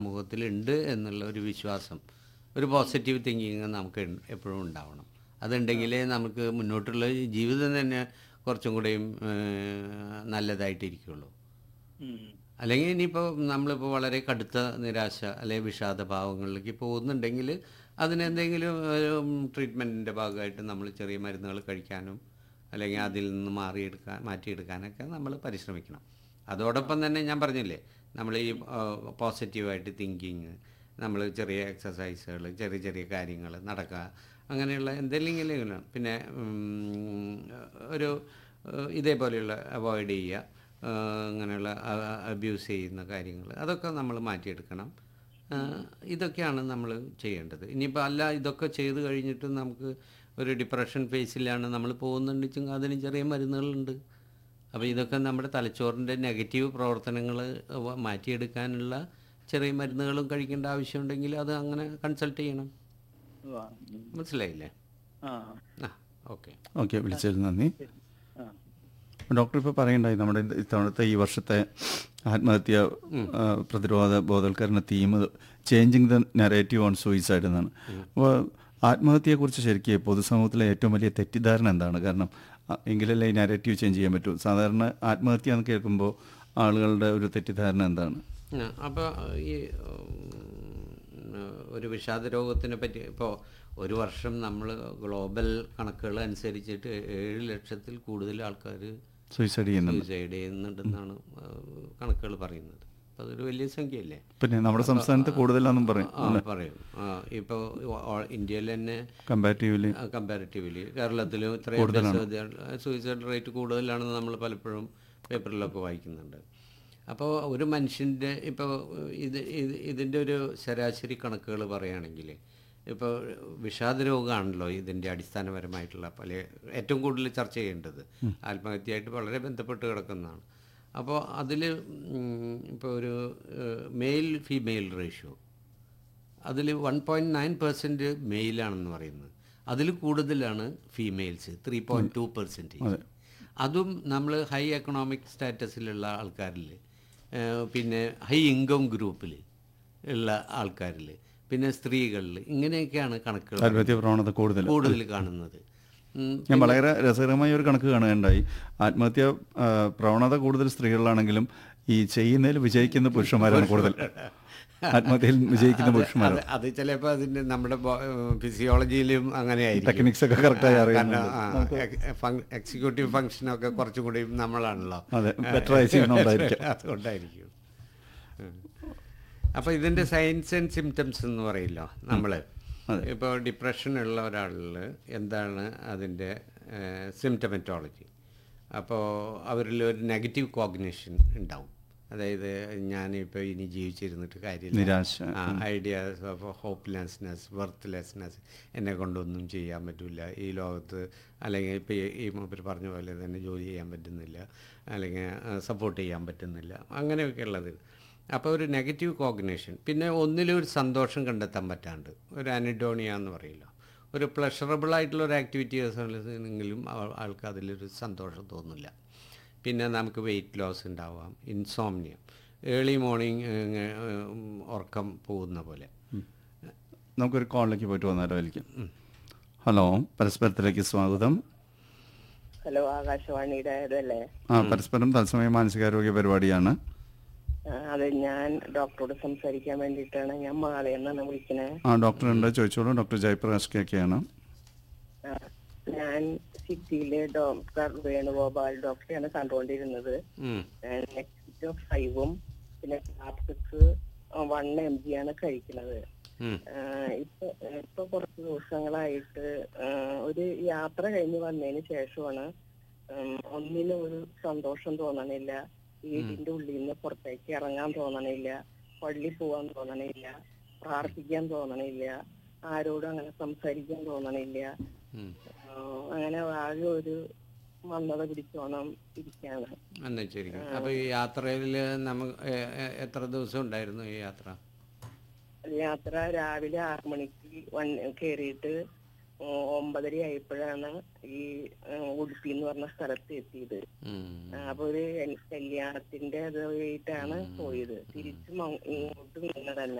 സമൂഹത്തിലുണ്ട് എന്നുള്ള ഒരു വിശ്വാസം ഒരു പോസിറ്റീവ് തിങ്കിങ് നമുക്ക് ഉണ്ട്- എപ്പോഴും ഉണ്ടാവണം അതുണ്ടെങ്കിലേ നമുക്ക് മുന്നോട്ടുള്ള ജീവിതം തന്നെ കുറച്ചും കൂടെയും ഏഹ്, നല്ലതായിട്ടിരിക്കുള്ളൂ ഉം. അല്ലെങ്കിൽ ഇനിയിപ്പോൾ നമ്മളിപ്പോൾ വളരെ കടുത്ത നിരാശ അല്ലെങ്കിൽ വിഷാദഭാവങ്ങളിലേക്ക് പോകുന്നുണ്ടെങ്കിൽ അതിനെന്തെങ്കിലും ട്രീറ്റ്മെൻറ്റിൻ്റെ ഭാഗമായിട്ട് നമ്മൾ ചെറിയ മരുന്നുകൾ കഴിക്കാനും അല്ലെങ്കിൽ അതിൽ നിന്ന് മാറിയെടുക്കാൻ മാറ്റിയെടുക്കാനൊക്കെ നമ്മൾ പരിശ്രമിക്കണം അതോടൊപ്പം തന്നെ ഞാൻ പറഞ്ഞില്ലേ നമ്മൾ ഈ പോസിറ്റീവായിട്ട് തിങ്കിങ് നമ്മൾ ചെറിയ എക്സസൈസുകൾ ചെറിയ ചെറിയ കാര്യങ്ങൾ നടക്കുക അങ്ങനെയുള്ള എന്തെങ്കിലും പിന്നെ ഉം, ഒരു ഏഹ്, ഇതേപോലെയുള്ള അവോയ്ഡ് ചെയ്യുക ഏഹ്, അങ്ങനെയുള്ള അബ്യൂസ് ചെയ്യുന്ന കാര്യങ്ങൾ അതൊക്കെ നമ്മൾ മാറ്റിയെടുക്കണം ഏഹ്, ഇതൊക്കെയാണ് നമ്മൾ ചെയ്യേണ്ടത് ഇനിയിപ്പോൾ അല്ല ഇതൊക്കെ ചെയ്ത് കഴിഞ്ഞിട്ടും നമുക്ക് ഒരു ഡിപ്രഷൻ ഫേസിലാണ് നമ്മൾ പോകുന്നുണ്ടെങ്കിൽ അതിന് ചെറിയ മരുന്നുകളുണ്ട് അപ്പോൾ ഇതൊക്കെ നമ്മുടെ തലച്ചോറിൻ്റെ നെഗറ്റീവ് പ്രവർത്തനങ്ങൾ മാറ്റിയെടുക്കാനുള്ള ചെറിയ മരുന്നുകളും കഴിക്കേണ്ട ആവശ്യമുണ്ടെങ്കിൽ അത് അങ്ങനെ കൺസൾട്ട് ചെയ്യണം ഉവ്വ. ഉം. മനസ്സിലായില്ലേ ആ ആ ഓക്കെ ഓക്കെ വിളിച്ചതിന് നന്ദി ആ ഡോക്ടർ ഇപ്പോൾ പറയണ്ടായി നമ്മുടെ ഇത് ഇത്തവണത്തെ ഈ വർഷത്തെ ആത്മഹത്യ ആ, പ്രതിരോധ ബോധവൽക്കരണ theme changing the narrative on suicide എന്നാണ് അപ്പോൾ ആത്മഹത്യയെക്കുറിച്ച് ശരിക്കും പൊതുസമൂഹത്തിലെ ഏറ്റവും വലിയ തെറ്റിദ്ധാരണ എന്താണ് കാരണം ആ, എങ്കിലല്ലേ ഈ നെറേറ്റീവ് ചേഞ്ച് ചെയ്യാൻ പറ്റൂ സാധാരണ ആത്മഹത്യ എന്ന് കേൾക്കുമ്പോൾ ആളുകളുടെ ഒരു തെറ്റിദ്ധാരണ എന്താണ് അപ്പോൾ ഈ ഉം, ഒരു വിഷാദ രോഗത്തിനെ പറ്റി ഇപ്പോൾ ഒരു വർഷം നമ്മൾ ഗ്ലോബൽ കണക്കുകൾ അനുസരിച്ചിട്ട് ഏഴ് ലക്ഷത്തിൽ കൂടുതൽ ആൾക്കാർ സൂയിസൈഡ് ചെയ്യുന്നുണ്ട് സൂയിസൈഡ് ചെയ്യുന്നുണ്ടെന്നാണ് കണക്കുകൾ പറയുന്നത് അപ്പോൾ അതൊരു വലിയ സംഖ്യയല്ലേ പിന്നെ നമ്മുടെ സംസ്ഥാനത്ത് കൂടുതലാണെന്നും പറയും ആ പറയും ആ ഇപ്പോൾ ഇന്ത്യയിൽ തന്നെ കമ്പാരിറ്റീവ്ലി കമ്പാരിറ്റീവ്ലി കേരളത്തിലും ഇത്രയും സൂയിസൈഡ് റേറ്റ് കൂടുതലാണെന്ന് നമ്മൾ പലപ്പോഴും പേപ്പറിലൊക്കെ വായിക്കുന്നുണ്ട് അപ്പോൾ ഒരു മനുഷ്യൻ്റെ ഇപ്പോൾ ഇത് ഇത് ഇതിൻ്റെ ഒരു ശരാശരി കണക്കുകൾ പറയുകയാണെങ്കിൽ ഇപ്പോൾ വിഷാദ രോഗമാണല്ലോ ഇതിൻ്റെ അടിസ്ഥാനപരമായിട്ടുള്ള പല ഏറ്റവും കൂടുതൽ ചർച്ച ചെയ്യേണ്ടത് ആത്മഹത്യയായിട്ട് വളരെ ബന്ധപ്പെട്ട് കിടക്കുന്നതാണ് അപ്പോൾ അതിൽ ഇപ്പോൾ ഒരു മെയിൽ ഫീമെയിൽ റേഷ്യോ അതിൽ വൺ പോയിൻറ്റ് നയൻ പെർസെൻറ്റ് മെയിലാണെന്ന് പറയുന്നത് അതിൽ കൂടുതലാണ് females three point two percentage അതും നമ്മൾ ഹൈ എക്കണോമിക് സ്റ്റാറ്റസിലുള്ള ആൾക്കാരിൽ പിന്നെ ഹൈ ഇൻകം ഗ്രൂപ്പിൽ ഉള്ള ആൾക്കാരിൽ പിന്നെ സ്ത്രീകളിൽ ഇങ്ങനെയൊക്കെയാണ് കണക്കുകൾ ആത്മഹത്യ പ്രവണത കൂടുതൽ കൂടുതൽ കാണുന്നത് ഉം, ഞാൻ വളരെ രസകരമായ ഒരു കണക്ക് കാണുകയുണ്ടായി ആത്മഹത്യ ആ, പ്രവണത കൂടുതൽ സ്ത്രീകളിലാണെങ്കിലും ഈ ചെയ്യുന്നതിൽ വിജയിക്കുന്ന പുരുഷന്മാരാണ് കൂടുതൽ ആത്മഹത്യയിൽ വിജയിക്കുന്ന പുരുഷന്മാരാണ് അത് അത് ചിലപ്പോൾ അതിൻ്റെ നമ്മുടെ ഫിസിയോളജിയിലും അങ്ങനെ ആയിരിക്കും ടെക്നിക്സ് ഒക്കെ കറക്റ്റായി അറിയുന്നുണ്ട് എക്സിക്യൂട്ടീവ് ഫംഗ്ഷനൊക്കെ കുറച്ചും കൂടി നമ്മളാണല്ലോ അതെ ബെറ്റർ ആയി ചെയ്യുന്നുണ്ടായിരിക്കും അതുകൊണ്ടായിരിക്കും ഉം. അപ്പോൾ ഇതിൻ്റെ സയൻസ് ആൻഡ് സിംറ്റംസ് എന്ന് പറയില്ലോ നമ്മൾ ഇപ്പോൾ ഡിപ്രഷൻ ഉള്ള ഒരാളിൽ എന്താണ് അതിൻ്റെ സിംറ്റമെറ്റോളജി അപ്പോൾ അവരിൽ ഒരു നെഗറ്റീവ് കോഗ്നേഷൻ ഉണ്ടാവും അതായത് ഞാനിപ്പോൾ ഇനി ജീവിച്ചിരുന്നിട്ട് കാര്യമില്ല നിരാശ. ഐഡിയാസ് ഓഫ് ഹോപ്പ്ലെസ്നെസ് വർത്ത്ലെസ്നെസ് എന്നെ കൊണ്ടൊന്നും ചെയ്യാൻ പറ്റില്ല ഈ ലോകത്ത് അല്ലെങ്കിൽ ഇപ്പോൾ ഈ മൂപ്പർ പറഞ്ഞ പോലെ തന്നെ ജോലി ചെയ്യാൻ പറ്റുന്നില്ല അല്ലെങ്കിൽ സപ്പോർട്ട് ചെയ്യാൻ പറ്റുന്നില്ല അങ്ങനെയൊക്കെ ഉള്ളത് അപ്പോൾ ഒരു നെഗറ്റീവ് കോഗ്നേഷൻ പിന്നെ ഒന്നിലും ഒരു സന്തോഷം കണ്ടെത്താൻ പറ്റാണ്ട് ഒരു അനിഡോണിയ എന്ന് പറയില്ല ഒരു പ്ലഷറബിൾ ആയിട്ടുള്ള ഒരു ആക്ടിവിറ്റീസെങ്കിലും ആൾക്ക് അതിലൊരു സന്തോഷം തോന്നില്ല പിന്നെ നമുക്ക് വെയിറ്റ് ലോസ് ഉണ്ടാവാം ഇൻസോംനിയ ഏർലി മോർണിംഗ് ഉറക്കം പോകുന്ന പോലെ നമുക്കൊരു കോളിലേക്ക് പോയിട്ട് വന്നാലോ എനിക്ക് ഹലോ പരസ്പരത്തിലേക്ക് സ്വാഗതം ഹലോ ആകാശവാണിയുടെ ഇതല്ലേ ആ പരസ്പരം തത്സമയ മാനസികാരോഗ്യ പരിപാടിയാണ് ആ, അതെ ഞാൻ ഡോക്ടറോട് സംസാരിക്കാൻ വേണ്ടിയിട്ടാണ് ഞാൻ മാളയെന്നാണ് വിളിക്കണേ ആ ഡോക്ടർ ഉണ്ട് ചോദിച്ചോളൂ ഡോക്ടർ ജയപ്രകാശ് കെ കെ ആണ് ആ, ഞാൻ സിറ്റിയിലെ ഡോക്ടർ വേണുഗോപാൽ ഡോക്ടറെയാണ് കണ്ടുകൊണ്ടിരുന്നത് ഉം. നെക്സ്റ്റ് ഫൈവും പിന്നെ ടാബ്ലറ്റ്സ് വൺ എം ജി ആണ് കഴിക്കുന്നത് ഉം. ആ, ഇപ്പൊ ഇപ്പൊ കുറച്ച് ദിവസങ്ങളായിട്ട് ആ, ഒരു യാത്ര കഴിഞ്ഞ് വന്നതിന് ശേഷമാണ് ഉം, ഒന്നിനും ഒരു സന്തോഷം തോന്നണില്ല വീടിന്റെ ഉള്ളിൽ നിന്ന് പുറത്തേക്ക് ഇറങ്ങാൻ തോന്നണില്ല പള്ളി പോവാൻ തോന്നണില്ല പ്രാർത്ഥിക്കാൻ തോന്നണില്ല ആരോടും അങ്ങനെ സംസാരിക്കാൻ തോന്നണില്ല ഉം. ആ, അങ്ങനെ ആകെ ഒരു മന്ദത പിടിച്ചോണം ഇരിക്കാണ് എന്നാ ശരി അപ്പോൾ ഈ യാത്രയിൽ നമുക്ക് എ- എ- എത്ര ദിവസം ഉണ്ടായിരുന്നു ഈ യാത്ര യാത്ര രാവിലെ ആറു മണിക്ക് വൺ കയറിയിട്ട് ഉം, ഒമ്പതര ആയപ്പോഴാണ് ഈ ഉം, ഉടുപ്പി എന്ന് പറഞ്ഞ സ്ഥലത്ത് എത്തിയത് ഉം. ആ, അപ്പൊ ഒരു കല്യാണത്തിന്റെ ഇതായിട്ടാണ് പോയത് തിരിച്ചും അങ്ങ് ഇങ്ങോട്ടും ഇങ്ങനെ തന്നെ